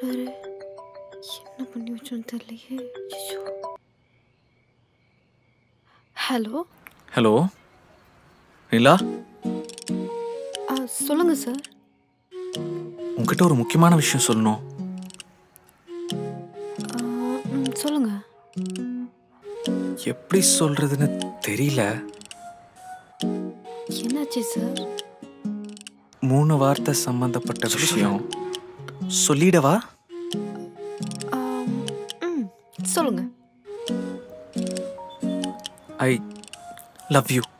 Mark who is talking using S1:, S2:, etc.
S1: கூப்பிடுறாரு என்ன பண்ணி வச்சோன்னு தெரியலையே ஐயோ ஹலோ
S2: ஹலோ நிலா
S1: ஆ சொல்லுங்க சார்
S2: உன்கிட்ட ஒரு முக்கியமான விஷயம் சொல்லணும்
S1: ஆ, ம், சொல்லுங்க
S2: எப்படி சொல்றதுன்னு தெரியல
S1: என்னாச்சு சார்
S2: மூணு வார்த்தை சம்பந்தப்பட்ட விஷயம் சொல்லிடவா
S1: ஆம், ம் சொல்லுங்க
S2: ஐ லவ் யூ